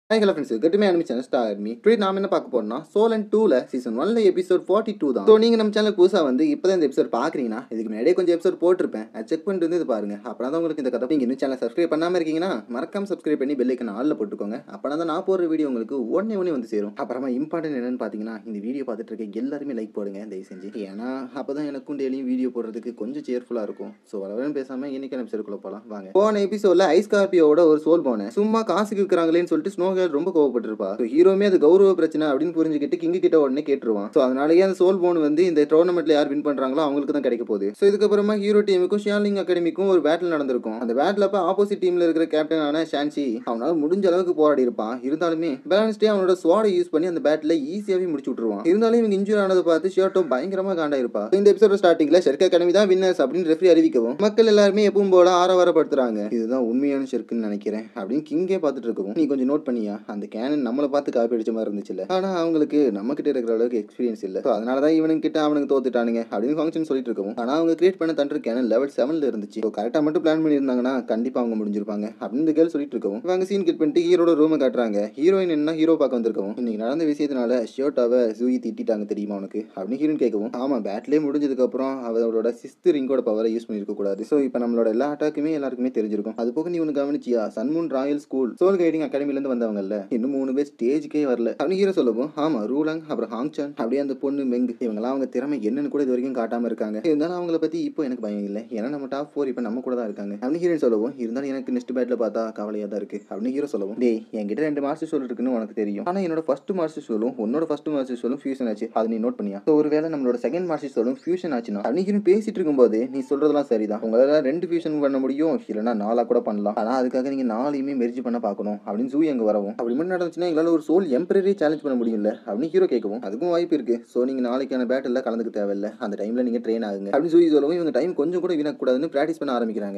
hi hello friends கட்டுமே anime channel star army today நாம என்ன பார்க்க போறோம்னா சோல் அண்ட் டூல சீசன் ஒன்ல எபிசோட் ஃபார்ட்டி டூ தான் ஸோ நீங்க நம்ம சேனல் புதுசா வந்து இப்போதான் இந்த எபிசோட் பாக்குறீங்கன்னா இதுக்கு முன்னாடியே கொஞ்சம் எபிசோட் போட்டிருப்பேன் அது செக் பண்ணிட்டு வந்து இது பாருங்க அப்பதான் தான் உங்களுக்கு இந்த கதை நீங்க இன்னும் சேனல் சப்ஸ்கிரைப் பண்ணாம இருக்கீங்கன்னா மறக்காம சப்ஸ்கிரைப் பண்ணி பெல் ஐக்கன் ஆல்ல போட்டுக்கோங்க அப்பதான் தான் நான் போடுற வீடியோ உங்களுக்கு உடனே உடனே வந்து சேரும் அப்புறமா இம்பார்ட்டன்ட் என்னன்னு பாத்தீங்கன்னா இந்த வீடியோ பார்த்துட்டு இருக்க எல்லாருமே லைக் போடுங்க தயவு செஞ்சு ஏன்னா அப்பதான் எனக்கும் டெய்லியும் வீடியோ போடுறதுக்கு கொஞ்சம் சேர்ஃபுல்லா இருக்கும் ஸோ வளவன்னு பேசாம இன்னைக்கு எபிசோடுக்குள்ள போலாம் வாங்க போன எபிசோட்ல ஐஸ் கார்பியோட ஒரு சோல் போனேன் சும்மா காசுக்கு இருக்கிறாங்களேன்னு சொல்லிட்டு ஸ்னோ கேர்ள் ரொம்ப கோவப்பட்டிருப்பா ஸோ ஹீரோமே அது கௌரவ பிரச்சனை அப்படின்னு புரிஞ்சுக்கிட்டு கிங்கு கிட்ட உடனே கேட்டுருவான் ஸோ அதனாலேயே அந்த சோல் போன் வந்து இந்த டோர்னமெண்ட்ல யார் வின் பண்றாங்களோ அவங்களுக்கு தான் கிடைக்க போகுது ஸோ இதுக்கப்புறமா ஹீரோ டீமுக்கும் ஷியாலிங் அகாடமிக்கும் ஒரு பேட்டில் நடந்திருக்கும் அந்த பேட்டில் அப்போ ஆப்போசிட் டீம்ல இருக்கிற கேப்டனான ஷான்சி அவனால முடிஞ்ச அளவுக்கு போராடி இருப்பான் இருந்தாலுமே பேலன்ஸ் டே அவனோட ஸ்வாடை யூஸ் பண்ணி அந்த பேட்டில் ஈஸியாகவே முடிச்சு விட்டுருவான் இருந்தாலும் இவங்க இன்ஜூர் ஆனதை பார்த்து ஷியோட்டோ பயங்கரமா காண்டா இருப்பா இந்த எபிசோட ஸ்டார்டிங்ல ஷெர்க் அகாடமி தான் வின்னர்ஸ் அப்படின்னு ரெஃப்ரி அறிவிக்கவும் மக்கள் எல்லாருமே எப்பவும் போல ஆரவாரப்படுத்துறாங்க இதுதான் உண்மையான ஷெர்க்குன்னு நினைக்கிறேன் அப்படின்னு கிங்கே பார்த்துட்டு இருக்கவும் நீ கொஞ்சம் நோட் பண்ணியா அந்த கேனன் நம்மளை பார்த்து காப்பி அடிச்ச மாதிரி இருந்துச்சுல்ல ஆனா அவங்களுக்கு நம்ம கிட்ட இருக்கிற அளவுக்கு எக்ஸ்பீரியன்ஸ் இல்ல ஸோ அதனால தான் இவனுங்க கிட்ட அவனுக்கு தோத்துட்டானுங்க அப்படின்னு ஃபங்க்ஷன் சொல்லிட்டு இருக்கவும் ஆனா அவங்க கிரியேட் பண்ண தண்டர் கேனன் லெவல் செவன்ல இருந்துச்சு ஸோ கரெக்டாக மட்டும் பிளான் பண்ணியிருந்தாங்கன்னா கண்டிப்பா அவங்க முடிஞ்சிருப்பாங்க அப்படின்னு இந்த கேர்ள் சொல்லிட்டு இருக்கவும் இவங்க சீன் கிட் பண்ணிட்டு ஹீரோட ரூமை காட்டுறாங்க ஹீரோயின் என்ன ஹீரோ பார்க்க வந்திருக்கவும் இன்னைக்கு நடந்த விஷயத்தினால ஷியோட்டாவை ஜூயி திட்டாங்க தெரியுமா உனக்கு அப்படின்னு ஹீரோயின் கேட்கவும் ஆமா பேட்லேயே முடிஞ்சதுக்கு அப்புறம் அவளோட சிஸ்த் ரிங்கோட பவரை யூஸ் பண்ணிருக்க கூடாது ஸோ இப்போ நம்மளோட எல்லா அட்டாக்குமே எல்லாருக்குமே தெரிஞ்சிருக்கும் அது போக நீ ஒன்று கவனிச்சியா Sunmoon royal school soul guiding அகாடமில இருந்து வந்தவங்கல்ல இன்னும் மூணு பேர் ஸ்டேஜுக்கே வரல அப்படின்னு ஹீரோ சொல்லவும் ஆமா ரூலங் அப்புறம் ஹாங்சான் அப்படியே அந்த பொண்ணு மெங் இவங்கலாம் அவங்க திறமை என்னன்னு கூட இது வரைக்கும் காட்டாம இருக்காங்க இருந்தாலும் அவங்கள பத்தி இப்போ எனக்கு பயம் இல்லை ஏன்னா நம்ம டாப் ஃபோர் இப்போ நம்ம கூட தான் இருக்காங்க அப்படின்னு ஹீரோயின் சொல்லவும் இருந்தாலும் எனக்கு நெக்ஸ்ட் பேட்ல பார்த்தா கவலையா தான் இருக்கு அப்படின்னு ஹீரோ சொல்லவும் டேய் என்கிட்ட ரெண்டு மாஸ்டர் சோல் இருக்குன்னு உனக்கு தெரியும் ஆனா என்னோட ஃபர்ஸ்ட் மாஸ்டர் சோலும் உன்னோட ஃபர்ஸ்ட் மாஸ்டர் சோலும் ஃபியூஷன் ஆச்சு அதை நீ நோட் பண்ணியா ஸோ ஒருவேளை நம்மளோட செகண்ட் மாஸ்டர் சோலும் ஃபியூஷன் ஆச்சுன்னா அப்படின்னு ஹீரோயின் பேசிட்டு இருக்கும்போது நீ சொல்றதெல்லாம் சரிதான் உங்களால ரெண்டு ஃபியூஷன் பண்ண முடியும் இல்லைன்னா நாலா கூட பண்ணலாம் ஆனா அதுக்காக நீங்க நாளையுமே மெர்ஜ் பண்ண பார்க்கணும் அப்படின்னு ஜூ எங்க வரவும் அப்படி மட்டும் நடந்துச்சுன்னா எங்களால் ஒரு சோல் எம்பரரி சேலஞ்ச் பண்ண முடியும்ல அப்படின்னு ஹீரோ கேட்கவும் அதுக்கும் வாய்ப்பு இருக்கு ஸோ நீங்க நாளைக்கான பேட்டில் கலந்துக்க தேவையில்ல அந்த டைம்ல நீங்க ட்ரெயின் ஆகுங்க அப்படின்னு சொல்லி சொல்லவும் இவங்க டைம் கொஞ்சம் கூட வீணக்கூடாதுன்னு ப்ராக்டிஸ் பண்ண ஆரம்பிக்கிறாங்க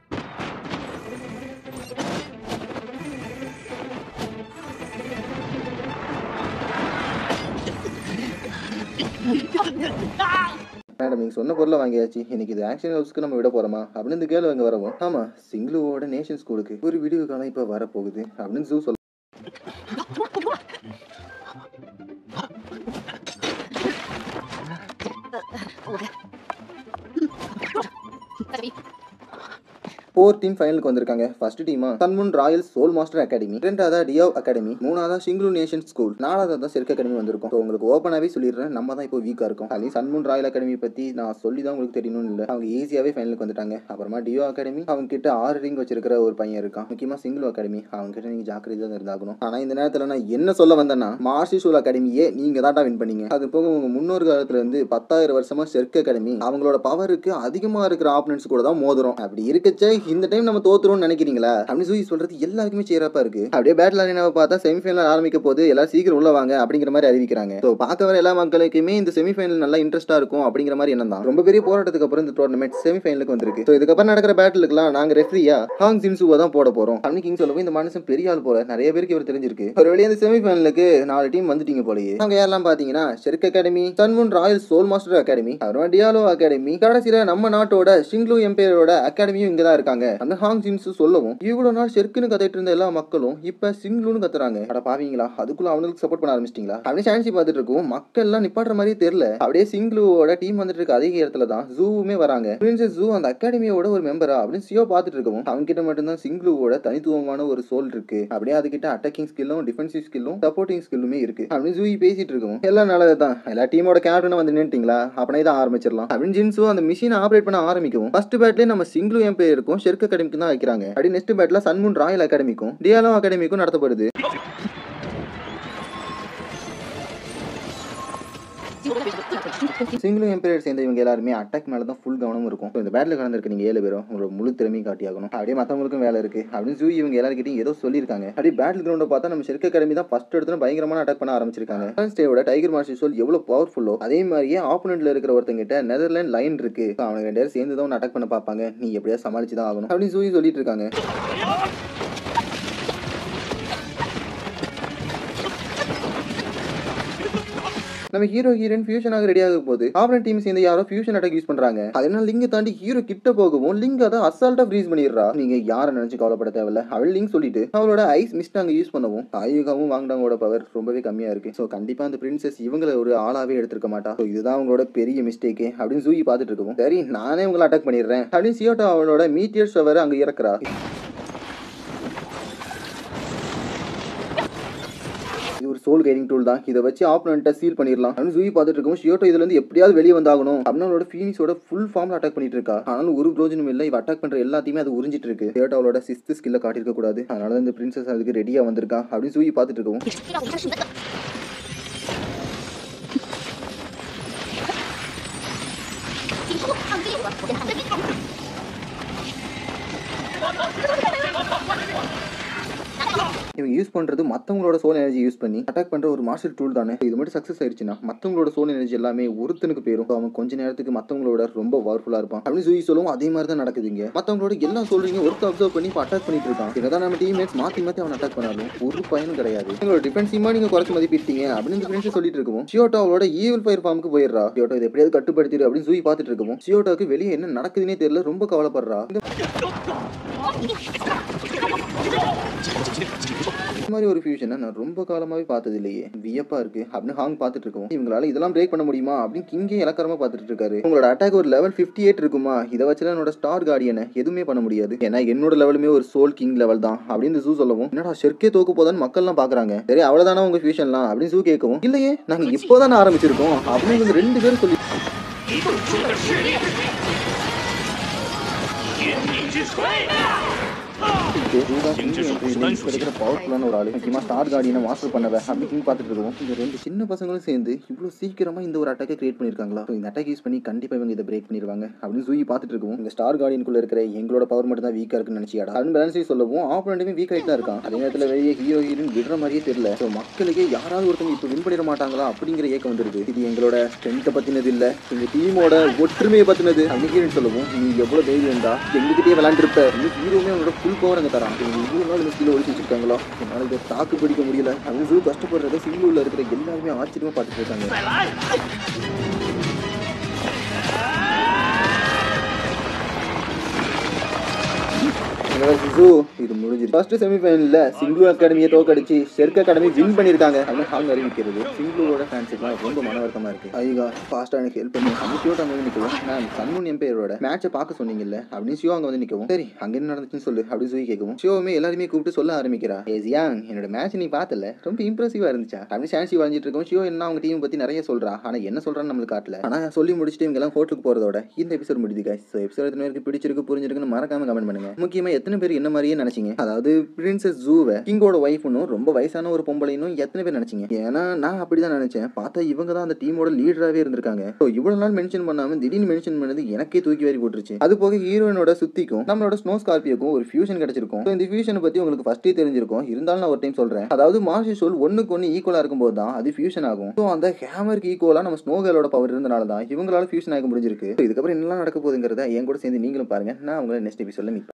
மேடம் நீங்கள் சொன்ன பொருளை வாங்கியாச்சு இன்னைக்கு இது ஆக்ஷன் ஹவுஸ்க்கு நம்ம விட போறோமா அப்படின்னு இந்த கேள்வி அங்கே வரவும் ஆமா சிங்கிளுவோட நேஷன் ஸ்கூலுக்கு ஒரு விடிவு காலம் இப்போ வரப்போகுது அப்படின்னு ஜூ சொல்ல ஃபோர் டீம் ஃபைனலுக்கு வந்திருக்காங்க ஃபர்ஸ்ட் டீமா Sunmoon royal soul master academy ரெண்டாவதா டியோ அகாடமி மூணாவதா சிங்லு நேஷன் ஸ்கூல் நாலாவதா தான் செர்க் அகாடமி வந்திருக்கும் ஸோ உங்களுக்கு ஓப்பனாகவே சொல்லிடுறேன் நம்ம தான் இப்போ வீக்காக இருக்கும் அதுலேயும் சன்முன் ராயல் அகாடமி பற்றி நான் சொல்லி தான் உங்களுக்கு தெரியணும்னு இல்லை அவங்க ஈஸியாகவே ஃபைனலுக்கு வந்துட்டாங்க அப்புறமா டியோ அகாடமி அவங்க கிட்ட ஆறு ரிங் வச்சிருக்கிற ஒரு பையன் இருக்கான் முக்கியமாக சிங்கிள் அகாடமி அவங்க கிட்ட நீங்கள் ஜாக்கிரதையாக இருந்தாகணும் ஆனால் இந்த நேரத்தில் நான் என்ன சொல்ல வந்தேன்னா மார்ஷி சூல் அகாடமியே நீங்கள் தான்டா வின் பண்ணீங்க அது போக உங்கள் முன்னோர் காலத்துல இருந்து பத்தாயிரம் வருஷமா செர்க் அகாடமி அவங்களோட பவருக்கு அதிகமாக இருக்கிற ஆப்பனன்ஸ் கூட தான் மோதுறோம் அப்படி இருக்கச்சே இந்த டைம் நம்ம தோத்துறோம்னு நினைக்கிறீங்களா அப்படின்னு சொல்லி சொல்றது எல்லாருக்குமே சேரப்பா இருக்கு அப்படியே பேட்டில் அரினாவை பார்த்தா செமிஃபைனல் ஆரம்பிக்க போது எல்லாரும் சீக்கிரம் உள்ள வாங்க அப்படிங்கிற மாதிரி அறிவிக்கிறாங்க ஸோ பார்க்க வர எல்லா மக்களுக்குமே இந்த செமிஃபைனல் நல்லா இன்ட்ரெஸ்டா இருக்கும் அப்படிங்கிற மாதிரி எண்ணம் தான் ரொம்ப பெரிய போராட்டத்துக்கு அப்புறம் இந்த டோர்னமெண்ட் செமிஃபைனலுக்கு வந்திருக்கு ஸோ இதுக்கப்புறம் நடக்கிற பேட்டிலுக்குலாம் நாங்க ரெஃப்ரியா ஹாங் ஜின்சுவை தான் போட போறோம் அப்படின்னு கிங் சொல்லவும் இந்த மனுஷன் பெரிய ஆள் போல நிறைய பேருக்கு இவர் தெரிஞ்சிருக்கு ஒரு வெளியே இந்த செமிஃபைனலுக்கு நாலு டீம் வந்துட்டீங்க போலயே அவங்க யாரெல்லாம் பாத்தீங்கன்னா Shrek academy Sunmoon royal soul master academy அப்புறம் டியாலோ அகாடமி கடைசியில நம்ம நாட்டோட ஷிங்லு எம்பையரோட அகாடமியும் இங்க தான் இருக்காங்க அந்த ஹாங் ஜின்சு சொல்லவும் இவ்வளவு நாள் ஷெர்க்குன்னு கத்திட்டு இருந்த எல்லா மக்களும் இப்ப சிங்லுன்னு கத்துறாங்க அட பாவீங்களா அதுக்குள்ள அவனுக்கு சப்போர்ட் பண்ண ஆரம்பிச்சிட்டீங்களா அப்படின்னு சான்சி பார்த்துட்டு இருக்கும் மக்கள் எல்லாம் நிப்பாட்டுற மாதிரியே தெரியல அப்படியே சிங்லுவோட டீம் வந்துட்டு இருக்க அதே இடத்துல தான் ஜூவுமே வராங்க பிரின்சஸ் ஜூ அந்த அகாடமியோட ஒரு மெம்பரா அப்படின்னு சியோ பார்த்துட்டு இருக்கவும் அவங்க கிட்ட மட்டும்தான் சிங்லுவோட தனித்துவமான ஒரு சோல் இருக்கு அப்படியே அதுகிட்ட அட்டாக்கிங் ஸ்கில்லும் டிஃபென்சிவ் ஸ்கில்லும் சப்போர்ட்டிங் ஸ்கில்லுமே இருக்கு அப்படின்னு ஜூயி பேசிட்டு இருக்கவும் எல்லாம் நல்லது தான் எல்லா டீமோட கேப்டனும் வந்து நின்றுட்டீங்களா அப்படியே தான் ஆரம்பிச்சிடலாம் அப்படின்னு ஜின்ஸும் அந்த மிஷினை ஆப்ரேட் பண்ண ஆரம்பிக்கும் ஃபர்ஸ்ட் பேட்லேயே நம்ம சிங்கிள் எம் பேர் இருக்கும் ஷெர்க் அகாடமிக்கு தான் வைக்கிறாங்க அப்படி நெக்ஸ்ட் பேட்ல சன்முன் ராயல் அகாடமிக்கும் டியாலோ அகாடமிக்கும் நடத்தப்படுது சிங்கிள் எம்பையர் சேர்ந்த இவங்க எல்லாருமே அட்டாக் மேல தான் ஃபுல் கவனமும் இருக்கும் So, இந்த பேட்டில் கலந்துருக்க நீங்க ஏழு பேரும் உங்களோட முழு திறமையும் காட்டியாகணும் அப்படியே மற்றவங்களுக்கும் வேலை இருக்கு அப்படின்னு ஜூ இவங்க எல்லாருக்கிட்டையும் ஏதோ சொல்லியிருக்காங்க அப்படியே பேட்டில் கிரௌண்டை பார்த்தா நம்ம ஷெர்க் அகாடமி தான் ஃபர்ஸ்ட் எடுத்து பயங்கரமான அட்டாக் பண்ண ஆரம்பிச்சிருக்காங்க ஸ்டேவோட டைகர் மார்ஷல் சோல் எவ்வளவு பவர்ஃபுல்லோ அதே மாதிரியே ஆப்போனண்ட்ல இருக்கிற ஒருத்தங்கிட்ட நெதர்லாண்ட் லைன் இருக்கு So, அவங்க ரெண்டு பேரும் சேர்ந்து தான் அட்டாக் பண்ண பார்ப்பாங்க நீ எப்படியா சமாளிச்சு தான் ஆகணும் அப்படின்னு ஜூயி சொல்லிட்டு இருக்காங்க நம்ம ஹீரோ ஹீரோயின் ஃபியூஷன் ஆக ரெடி ஆக போது ஆப்ரன் டீம் சேர்ந்து யாரோ ஃபியூஷன் அட்டாக் யூஸ் பண்றாங்க அதனால லிங்க தாண்டி ஹீரோ கிட்ட போகவும் லிங்க் அதை அசால்ட்டா ஃப்ரீஸ் பண்ணிடுறா நீங்க யாரை நினைச்சு கவலைப்பட தேவையில்ல அவள் லிங்க் சொல்லிட்டு அவளோட ஐஸ் மிஸ்ட் அங்க யூஸ் பண்ணவும் ஆயுகாவும் வாங்கடாவோட பவர் ரொம்பவே கம்மியா இருக்கு ஸோ கண்டிப்பா அந்த பிரின்சஸ் இவங்கள ஒரு ஆளாவே எடுத்திருக்க மாட்டா ஸோ இதுதான் அவங்களோட பெரிய மிஸ்டேக் அப்படின்னு ஜூயி பார்த்துட்டு இருக்கவும் சரி நானே உங்களை அட்டாக் பண்ணிடுறேன் அப்படின்னு சியோட்டா அவளோட மீட்டியர் ஷவர் அங்க இறக்குறா இது ஒரு சோல் கைடிங் டூல் தான் இதை வச்சு ஆப்பனண்ட்டை சீல் பண்ணிடலாம் அப்படின்னு ஜூயி பார்த்துட்டு இருக்கும் ஷியோட்டோ இதுல இருந்து எப்படியாவது வெளியே வந்தாகணும் அப்படின்னு அவளோட ஃபீனிஸோட ஃபுல் ஃபார்ம்ல அட்டாக் பண்ணிட்டு இருக்கா ஆனாலும் ஒரு பிரோஜனம் இல்லை இவ அட்டாக் பண்ற எல்லாத்தையுமே அது உறிஞ்சிட்டு இருக்கு ஷியோட்டோ அவளோட சிஸ்த் ஸ்கில்ல காட்டியிருக்க கூடாது அதனால தான் இந்த பிரின்சஸ் அதுக்கு ரெடியா வந்திருக்கா அப்படின்னு ஜூயி பார்த்துட்டு இருக்கவும் 这让我看是你的。 请出抗击我，我跟他们比赛。拿到。 இவங்க யூஸ் பண்றது மத்தவங்களோட சோல் எனர்ஜி யூஸ் பண்ணி அட்டாக் பண்ற ஒரு மாஸ்டர் டூல் தானே இது மட்டும் சக்சஸ் ஆயிடுச்சுன்னா மத்தவங்களோட சோல் எனர்ஜி எல்லாமே ஒருத்தனுக்கு போயிரும் அவன் கொஞ்ச நேரத்துக்கு மத்தவங்களோட ரொம்ப பவர்ஃபுல்லா இருப்பான் அப்படின்னு சொல்லி சொல்லவும் அதே மாதிரி தான் நடக்குதுங்க மத்தவங்களோட எல்லா சொல்றீங்க ஒருத்த அப்சர்வ் பண்ணி இப்போ அட்டாக் பண்ணிட்டு இருக்கான் என்னதான் நம்ம டீம்மேட்ஸ் மாத்தி மாத்தி அவன் அட்டாக் பண்ணாலும் ஒரு பயனும் கிடையாது உங்களோட டிஃபென்ஸிமா நீங்க குறைச்சு மதிப்பிட்டீங்க அப்படின்னு இந்த ஃப்ரெண்ட்ஸ் சொல்லிட்டு இருக்கவும் சியோட்டோ அவளோட ஈவில் ஃபயர் ஃபார்முக்கு போயிடுறா சியோட்டோ இதை எப்படியாவது கட்டுப்படுத்திடு அப்படின்னு சூய் பார்த்துட்டு இருக்கவும் சியோட்டோக்கு வெளியே என்ன நடக்குதுன்னே தெரியல ரொம்ப கவலைப்படுறா இந்த இந்த மாதிரி ஒரு ஃபியூஷனை நான் ரொம்ப காலமாவே பார்த்தது இல்லையே வியப்பா இருக்கு அப்படின்னு ஹாங் பார்த்துட்டு இருக்கோம் இவங்களால இதெல்லாம் பிரேக் பண்ண முடியுமா அப்படின்னு கிங்கே இலக்கரமா பார்த்துட்டு இருக்காரு உங்களோட அட்டாக் ஒரு லெவல் 58 எயிட் இருக்குமா இதை வச்சுலாம் என்னோட ஸ்டார் கார்டியனை எதுவுமே பண்ண முடியாது ஏன்னா என்னோட லெவலுமே ஒரு சோல் கிங் லெவல் தான் அப்படின்னு ஜூ சொல்லவும் என்னடா ஷெர்க்கே தோக்கு போதான்னு மக்கள்லாம் பாக்குறாங்க சரி அவ்வளவுதானா உங்க ஃபியூஷன்லாம் அப்படின்னு ஜூ கேட்கவும் இல்லையே நாங்க இப்போதான் ஆரம்பிச்சிருக்கோம் அப்படின்னு இவங்க ரெண்டு பேரும் சொல்லி 不出的实力，天地之锤。 இருக்கிற பவர்ஃபுல்லான ஒரு ஆளு முக்கியமா ஸ்டார் கார்டியனை மாஸ்டர் பண்ணவ அப்படின்னு பார்த்துட்டு இருக்கோம் இந்த ரெண்டு சின்ன பசங்களும் சேர்ந்து இவ்வளவு சீக்கிரமா இந்த ஒரு அட்டாக்கை கிரியேட் பண்ணிருக்காங்களா So, இந்த அட்டாக் யூஸ் பண்ணி கண்டிப்பா இவங்க இதை பிரேக் பண்ணிருவாங்க அப்படின்னு சூயி பார்த்துட்டு இருக்கோம் இந்த ஸ்டார் கார்டியனுக்குள்ள இருக்கிற எங்களோட பவர் மட்டும் தான் வீக்கா இருக்குன்னு நினைச்சியாடா அப்படின்னு பேலன்ஸ் சொல்லவும் ஆப்போனண்ட்டுமே வீக் ஆயிட்டு தான் இருக்கான் அதே நேரத்தில் வெளியே ஹீரோ ஹீரோயின் விடுற மாதிரியே தெரியல ஸோ மக்களுக்கே யாராவது ஒருத்தவங்க இப்போ வின் பண்ணிட மாட்டாங்களா அப்படிங்கிற ஏக்கம் வந்துருது இது எங்களோட ஸ்ட்ரென்த்தை பத்தினது இல்ல எங்க டீமோட ஒற்றுமையை பத்தினது அப்படின்னு ஹீரோயின் சொல்லவும் நீ எவ்வளவு தைரியம் தான் எங்ககிட்டயே விளாண்டுருப்ப ஹீரோமே அவனோட ஃபுல் பவர் அங்கே தரான் இவங்க இவ்வளவு நாள் இந்த ஸ்கில் ஒழிச்சு வச்சிருக்காங்களா என்னால் இதை தாக்கு பிடிக்க முடியல அவங்க ஜூ கஷ்டப்படுறத சிங்கிள் இருக்கிற எல்லாருமே ஆச்சரியமா பார்த்துட்டு இருக்காங்க 再来！ ஜூ இது முடிஞ்சிருக்கு ஃபர்ஸ்ட் செமிஃபைனல்ல சிங்கு அகாடமியை தோக்கடிச்சு ஷெர்க் அகாடமி வின் பண்ணிருக்காங்க அப்படின்னு ஹாங் அறிவிக்கிறது சிங்குவோட ஃபேன்ஸுக்குலாம் ரொம்ப மன வருத்தமா இருக்கு ஐயா ஃபாஸ்டா எனக்கு ஹெல்ப் பண்ணி அவங்க ஷியோட் அங்க வந்து நிற்கவும் மேம் சன்முன் எம்பையரோட மேட்சை பார்க்க சொன்னீங்கல்ல அப்படின்னு ஷியோ அங்க வந்து நிற்கவும் சரி அங்க என்ன நடந்துச்சுன்னு சொல்லு அப்படின்னு சொல்லி கேட்கவும் ஷியோவுமே எல்லாருமே கூப்பிட்டு சொல்ல ஆரம்பிக்கிறா ஏ ஜியாங் என்னோட மேட்ச் நீ பார்த்தல ரொம்ப இம்ப்ரெசிவா இருந்துச்சா அப்படின்னு ஷான்சி வளைஞ்சிட்டு இருக்கோம் ஷியோ என்ன அவங்க டீம் பத்தி நிறைய சொல்றா ஆனா என்ன சொல்றான்னு நம்மளுக்கு காட்டல ஆனா சொல்லி முடிச்சுட்டு இவங்க எல்லாம் ஹோட்டலுக்கு போறதோட இந்த எபிசோட் முடியுது guys ஸோ எபிசோட் எத்தனை பேருக்கு பிடிச்சிருக்கு புரிஞ்சிருக்குன்னு மறக்காம கமெண்ட் பண்ணுங்க முக்கியமா எத்தனை பேர் என்ன மாதிரியே நினைச்சீங்க அதாவது பிரின்சஸ் ஜூவை கிங்கோட ஒய்ஃப்னும் ரொம்ப வயசான ஒரு பொம்பளைனும் எத்தனை பேர் நினைச்சீங்க ஏன்னா நான் அப்படிதான் நினைச்சேன் பார்த்தா இவங்க தான் அந்த டீமோட லீடராகவே இருந்திருக்காங்க ஸோ இவ்வளவு நாள் மென்ஷன் பண்ணாம திடீர்னு மென்ஷன் பண்ணது எனக்கே தூக்கி வாரி போட்டுருச்சு அது போக ஹீரோயினோட சுத்திக்கும் நம்மளோட ஸ்னோ ஸ்கார்பியோக்கும் ஒரு ஃபியூஷன் கிடைச்சிருக்கும் ஸோ இந்த ஃபியூஷனை பத்தி உங்களுக்கு ஃபர்ஸ்டே தெரிஞ்சிருக்கும் இருந்தாலும் நான் ஒரு டைம் சொல்றேன் அதாவது மார்ஷல் சோல் ஒண்ணுக்கு ஒன்று ஈக்குவலா இருக்கும்போது தான் அது ஃபியூஷன் ஆகும் ஸோ அந்த ஹேமருக்கு ஈக்குவலா நம்ம ஸ்னோகலோட பவர் இருந்தனால தான் இவங்களால ஃபியூஷன் ஆக முடிஞ்சிருக்கு So இதுக்கப்புறம் என்னெல்லாம் நடக்க போகுதுங்கிறத என் கூட சேர்ந்து நீங்களும் பாருங்க நான் உங்களை நெக்ஸ்ட் எபிசோட மீட்